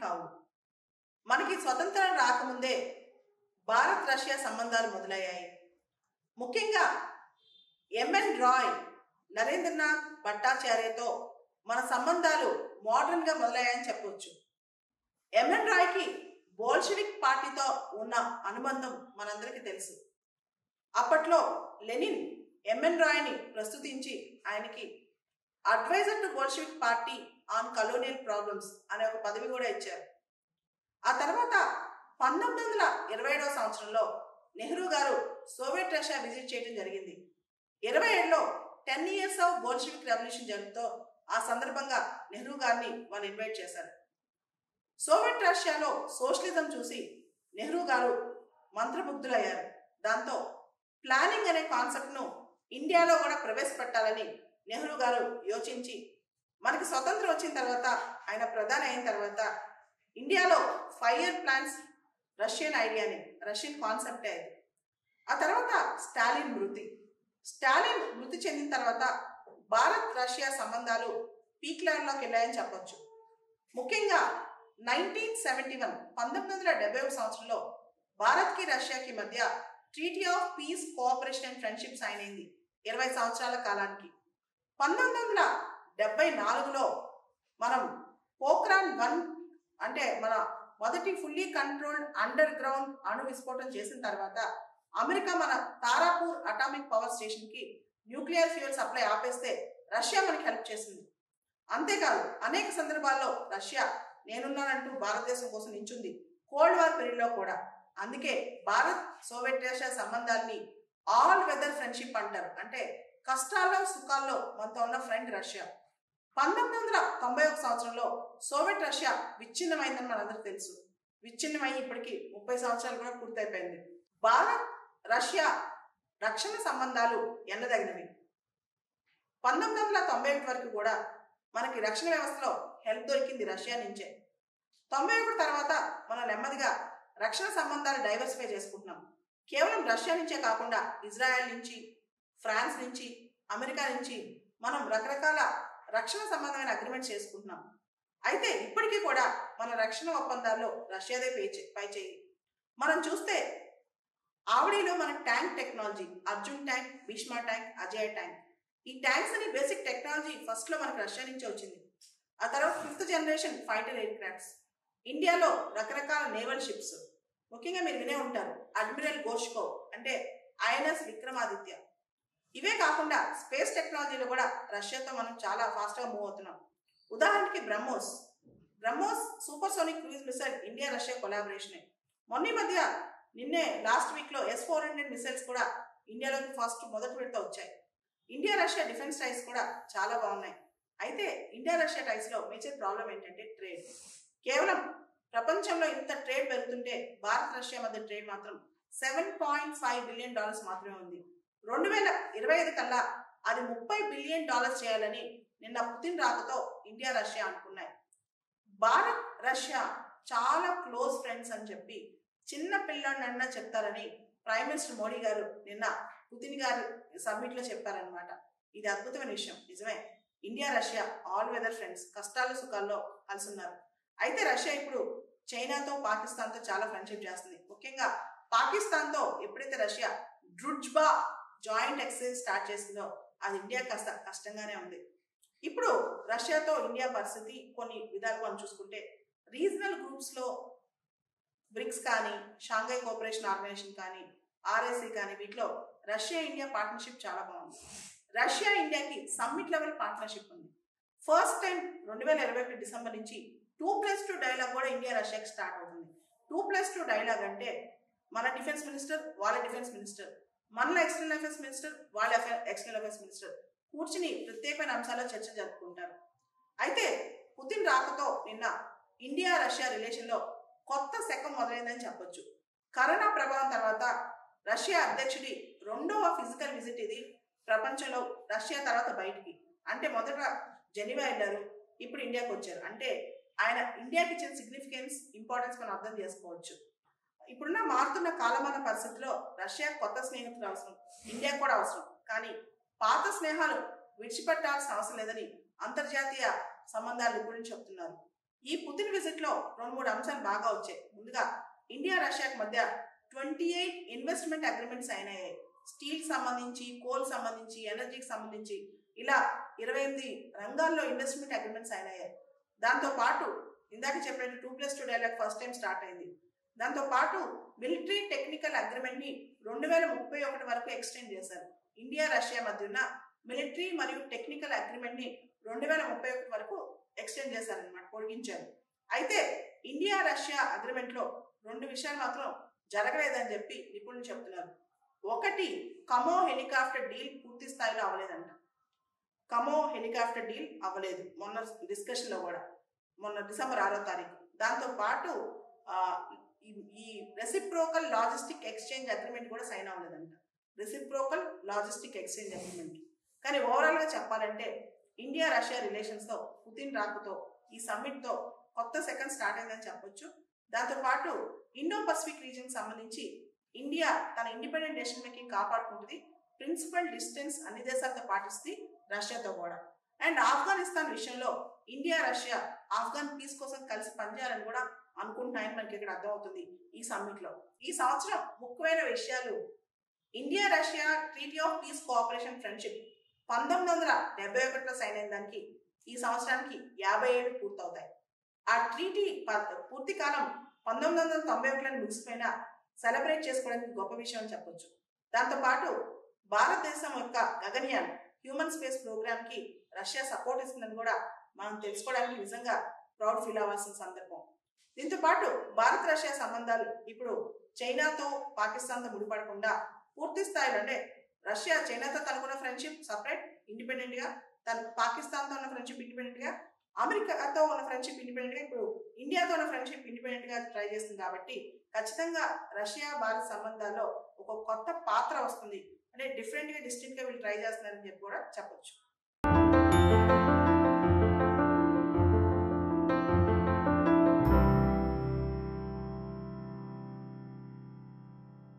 కావు మనకి స్వతంత్రం రాకముందే భారత్ రష్యా సంబంధాలు మొదలయ్యాయి ముఖ్యంగా ఎంఎన్ రాయ్ నరేంద్రనాథ్ భట్టాచార్యతో మన సంబంధాలు మోడర్న్గా మొదలయ్యాయని చెప్పవచ్చు ఎంఎన్ రాయ్కి బోల్షివిక్ పార్టీతో ఉన్న అనుబంధం మనందరికీ తెలుసు అప్పట్లో లెనిన్ ఎంఎన్ రాయ్ని ప్రస్తుతించి ఆయనకి advisor to Bolshevik party on colonial problems అనే ఒక పదవి కూడా ఇచ్చారు ఆ తర్వాత పంతొమ్మిది వందల ఇరవై ఏడవ సంవత్సరంలో నెహ్రూ గారు సోవియట్ రష్యా విజిట్ చేయడం జరిగింది ఇరవై ఏడులో ten years of Bolshevik revolution జరుగుతూ ఆ సందర్భంగా నెహ్రూ గారిని వాళ్ళు ఇన్వైట్ చేశారు సోవియట్ రష్యాలో సోషలిజం చూసి నెహ్రూ గారు మంత్రముగ్ధులయ్యారు దాంతో ప్లానింగ్ అనే కాన్సెప్ట్ను ఇండియాలో కూడా ప్రవేశపెట్టాలని నెహ్రూ గారు యోచించి మనకి స్వతంత్రం వచ్చిన తర్వాత ఆయన ప్రధాని అయిన తర్వాత ఇండియాలో ఫైవ్ ఇయర్ ప్లాన్స్ రష్యన్ ఐడియాని రష్యన్ కాన్సెప్టే అది ఆ తర్వాత స్టాలిన్ మృతి స్టాలిన్ మృతి చెందిన తర్వాత భారత్ రష్యా సంబంధాలు పీక్ లెవెల్లోకి వెళ్ళాయని చెప్పొచ్చు ముఖ్యంగా నైన్టీన్ సెవెంటీ వన్ పంతొమ్మిది వందల డెబ్బై సంవత్సరంలో భారత్కి రష్యాకి మధ్య treaty of peace cooperation and friendship sign అయింది ఇరవై సంవత్సరాల కాలానికి పంతొమ్మిది వందల డెబ్బై నాలుగులో మనం పోఖ్రాన్ వన్ అంటే మన మొదటి ఫుల్లీ కంట్రోల్డ్ అండర్ గ్రౌండ్ అణు విస్ఫోటనం చేసిన తర్వాత అమెరికా మన తారాపూర్ అటామిక్ పవర్ స్టేషన్కి న్యూక్లియర్ ఫ్యూయల్ సప్లై ఆపేస్తే రష్యా మనకి హెల్ప్ చేసింది అంతేకాదు అనేక సందర్భాల్లో రష్యా నేనున్నానంటూ భారతదేశం కోసం నించుంది కోల్డ్ వార్ పీరియడ్లో కూడా అందుకే భారత్ సోవియట్ రష్యా సంబంధాల్ని ఆల్ వెదర్ ఫ్రెండ్షిప్ అంటారు అంటే కష్టాల్లో సుఖాల్లో మనతో ఉన్న ఫ్రెండ్ రష్యా పంతొమ్మిది వందల తొంభై ఒక సంవత్సరంలో సోవియట్ రష్యా విచ్ఛిన్నమైందని మనందరికీ తెలుసు విచ్ఛిన్నమై ఇప్పటికి ముప్పై సంవత్సరాలు కూడా పూర్తయిపోయింది భారత్ రష్యా రక్షణ సంబంధాలు ఎన్నదగినవి పంతొమ్మిది వందల తొంభై ఒకటి వరకు కూడా మనకి రక్షణ వ్యవస్థలో హెల్ప్ దొరికింది రష్యా నుంచే తొంభై ఒకటి తర్వాత మనం నెమ్మదిగా రక్షణ సంబంధాలు డైవర్సిఫై చేసుకుంటున్నాం కేవలం రష్యా నుంచే కాకుండా ఇజ్రాయెల్ నుంచి ఫ్రాన్స్ నుంచి అమెరికా నుంచి మనం రకరకాల రక్షణ సంబంధమైన అగ్రిమెంట్ చేసుకుంటున్నాం అయితే ఇప్పటికీ కూడా మన రక్షణ ఒప్పందాల్లో రష్యాదే పై చే- పై చేయి మనం చూస్తే ఆవిడలో మన tank technology Arjun tank Bhishma tank Ajay tank ఈ ట్యాంక్స్ అనే బేసిక్ టెక్నాలజీ ఫస్ట్ లో మనకు రష్యా నుంచి వచ్చింది ఆ తర్వాత fifth generation fighter aircrafts ఇండియాలో రకరకాల నేవల్ షిప్స్ ముఖ్యంగా మీరు వినే ఉంటారు అడ్మిరల్ గోష్కో అంటే ఐఎన్ఎస్ విక్రమాదిత్య ఇవే కాకుండా స్పేస్ టెక్నాలజీలో కూడా రష్యాతో మనం చాలా ఫాస్ట్గా మూవ్ అవుతున్నాం ఉదాహరణకి BrahMos BrahMos supersonic cruise missile India Russia కొలాబరేషనే మొన్న ఈ మధ్య నిన్నే లాస్ట్ వీక్లో ఎస్ ఫోర్ హండ్రెడ్ మిసైల్స్ కూడా ఇండియాలోకి ఫస్ట్ మొదటి విడత వచ్చాయి ఇండియా రష్యా డిఫెన్స్ టైస్ కూడా చాలా బాగున్నాయి అయితే ఇండియా రష్యా టైస్లో మేజర్ ప్రాబ్లం ఏంటంటే ట్రేడ్ కేవలం ప్రపంచంలో ఇంత ట్రేడ్ పెరుగుతుంటే భారత్ రష్యా మధ్య ట్రేడ్ మాత్రం seven point five billion dollars మాత్రమే ఉంది రెండు వేల ఇరవై ఐదు కల్లా అది ముప్పై బిలియన్ డాలర్స్ చేయాలని నిన్న పుతిన్ రాకతో ఇండియా రష్యా అనుకున్నాయి భారత్ రష్యా చాలా క్లోజ్ ఫ్రెండ్స్ అని చెప్పి చిన్న పిల్లడినన్నా చెప్తారని ప్రైమ్ మినిస్టర్ మోడీ గారు నిన్న పుతిన్ గారు సమ్మిట్ లో చెప్పారనమాట ఇది అద్భుతమైన విషయం నిజమే India Russia all weather friends కష్టాలు సుఖాల్లో కలిసి ఉన్నారు అయితే రష్యా ఇప్పుడు చైనాతో పాకిస్తాన్తో చాలా ఫ్రెండ్షిప్ చేస్తుంది ముఖ్యంగా పాకిస్తాన్తో ఎప్పుడైతే Russia Druzhba joint exercise start చేసిందో అది ఇండియా కాస్త కష్టంగానే ఉంది ఇప్పుడు రష్యాతో ఇండియా పరిస్థితి కొన్ని విధాలు మనం చూసుకుంటే రీజనల్ గ్రూప్స్లో బ్రిక్స్ కానీ షాంఘై కోఆపరేషన్ ఆర్గనైజేషన్ కానీ ఆర్ఎస్సి కానీ వీటిలో రష్యా ఇండియా పార్ట్నర్షిప్ చాలా బాగుంది రష్యా ఇండియాకి సమ్మిట్ లెవెల్ పార్ట్నర్షిప్ ఉంది ఫస్ట్ టైం రెండు వేల ఇరవై ఒకటి డిసెంబర్ నుంచి టూ ప్లస్ టూ డైలాగ్ కూడా ఇండియా రష్యాకి స్టార్ట్ అవుతుంది టూ ప్లస్ టూ డైలాగ్ అంటే మన డిఫెన్స్ మినిస్టర్ వాళ్ళ డిఫెన్స్ మినిస్టర్ మన ఎక్స్టర్నల్ అఫేర్స్ మినిస్టర్ వాళ్ళ ఎక్స్టర్నల్ అఫేర్స్ మినిస్టర్ కూర్చుని ప్రత్యేకమైన అంశాల్లో చర్చ జరుపుకుంటారు అయితే పుతిన్ రాకతో నిన్న ఇండియా రష్యా రిలేషన్లో కొత్త శకం మొదలైందని చెప్పొచ్చు కరోనా ప్రభావం తర్వాత రష్యా అధ్యక్షుడి రెండవ ఫిజికల్ విజిట్ ఇది ప్రపంచంలో రష్యా తర్వాత బయటికి అంటే మొదట జెనీవా వెళ్ళారు ఇప్పుడు ఇండియాకి వచ్చారు అంటే ఆయన ఇండియాకి ఇచ్చిన సిగ్నిఫికెన్స్ ఇంపార్టెన్స్ మనం అర్థం చేసుకోవచ్చు ఇప్పుడున్న మారుతున్న కాలమాన పరిస్థితిలో రష్యా కొత్త స్నేహితులు అవసరం ఇండియా కూడా అవసరం కానీ పాత స్నేహాలు విడిచిపెట్టాల్సిన అవసరం లేదని అంతర్జాతీయ సంబంధాల నిపుణులు చెప్తున్నారు ఈ పుతిన్ విజిట్ లో రెండు మూడు అంశాలు బాగా వచ్చాయి ముందుగా ఇండియా రష్యాకి మధ్య ట్వంటీ ఎయిట్ ఇన్వెస్ట్మెంట్ అగ్రిమెంట్స్ అయినాయి స్టీల్ సంబంధించి కోల్ సంబంధించి ఎనర్జీకి సంబంధించి ఇలా ఇరవై ఎనిమిది రంగాల్లో ఇన్వెస్ట్మెంట్ అగ్రిమెంట్స్ అయినాయి దాంతో పాటు ఇందాక చెప్పినట్టు two plus two dialogue first time start అయింది దాంతో పాటు మిలిటరీ టెక్నికల్ అగ్రిమెంట్ ని రెండు వేల ముప్పై ఒకటి వరకు ఎక్స్టెండ్ చేశారు ఇండియా రష్యా మధ్య ఉన్న మిలిటరీ మరియు టెక్నికల్ అగ్రిమెంట్ ని రెండు వేల ముప్పై ఒకటి వరకు ఎక్స్టెండ్ చేశారనమాట పొడిగించారు అయితే ఇండియా రష్యా అగ్రిమెంట్ లో రెండు విషయాలు మాత్రం జరగలేదని చెప్పి నిపుణులు చెప్తున్నారు ఒకటి కమో హెలికాప్టర్ డీల్ పూర్తి స్థాయిలో అవ్వలేదంట కమో హెలికాప్టర్ డీల్ అవ్వలేదు మొన్న డిస్కషన్ లో కూడా మొన్న డిసెంబర్ ఆరో తారీఖు దాంతో పాటు ఆ, ఈ- ఈ రెసిప్రోకల్ లాజిస్టిక్ ఎక్స్చేంజ్ అగ్రిమెంట్ కూడా సైన్ అవ్వలేదంట రెసిప్రోకల్ లాజిస్టిక్ ఎక్స్చేంజ్ అగ్రిమెంట్ కానీ ఓవరాల్ గా చెప్పాలంటే ఇండియా రష్యా రిలేషన్స్ తో పుతిన్ రాకతో ఈ సమ్మిట్ తో కొత్త సెకండ్ స్టార్ట్ అయిందని చెప్పొచ్చు దాంతో పాటు ఇండో పసిఫిక్ రీజన్ సంబంధించి ఇండియా తన ఇండిపెండెంట్ డెసిషన్ మేకింగ్ కాపాడుకుంటుంది ప్రిన్సిపల్ డిస్టెన్స్ అన్ని దేశాలతో పాటిస్తుంది రష్యాతో కూడా అండ్ ఆఫ్ఘనిస్తాన్ విషయంలో ఇండియా రష్యా ఆఫ్ఘన్ పీస్ కోసం కలిసి పనిచేయాలని కూడా అనుకుంటున్నాయని మనకి ఇక్కడ అర్థమవుతుంది ఈ సమ్మిట్ లో ఈ సంవత్సరం ముఖ్యమైన విషయాలు India Russia treaty of peace cooperation friendship పంతొమ్మిది వందల డెబ్బై ఒకటిలో సైన్ అయిన దానికి ఈ సంవత్సరానికి యాభై ఏడు పూర్తవుతాయి ఆ ట్రీటీ ప- పూర్తి కాలం పంతొమ్మిది వందల తొంభై ఒకటిలో ముగిసిపోయినా సెలబ్రేట్ చేసుకోవడానికి గొప్ప విషయం అని చెప్పొచ్చు దాంతోపాటు భారతదేశం యొక్క గగన్యాన్ హ్యూమన్ స్పేస్ ప్రోగ్రామ్ కి రష్యా సపోర్ట్ ఇస్తుందని కూడా మనం తెలుసుకోవడానికి నిజంగా ప్రౌడ్ ఫీల్ అవ్వాల్సిన సందర్భం దీంతో పాటు భారత్ రష్యా సంబంధాలు ఇప్పుడు చైనాతో పాకిస్తాన్తో ముడిపడకుండా పూర్తి స్థాయిలో అంటే రష్యా చైనాతో తనకున్న ఫ్రెండ్షిప్ సపరేట్ ఇండిపెండెంట్ గా తన పాకిస్తాన్తో ఉన్న ఫ్రెండ్షిప్ ఇండిపెండెంట్ గా అమెరికాతో ఉన్న ఫ్రెండ్షిప్ ఇండిపెండెంట్ గా ఇప్పుడు ఇండియాతో ఉన్న ఫ్రెండ్షిప్ ఇండిపెండెంట్ గా ట్రై చేస్తుంది కాబట్టి ఖచ్చితంగా రష్యా భారత్ సంబంధాల్లో ఒక కొత్త పాత్ర వస్తుంది అంటే డిఫరెంట్ గా డిస్టింక్ట్ గా వీళ్ళు ట్రై చేస్తున్నారని చెప్పి కూడా చెప్పొచ్చు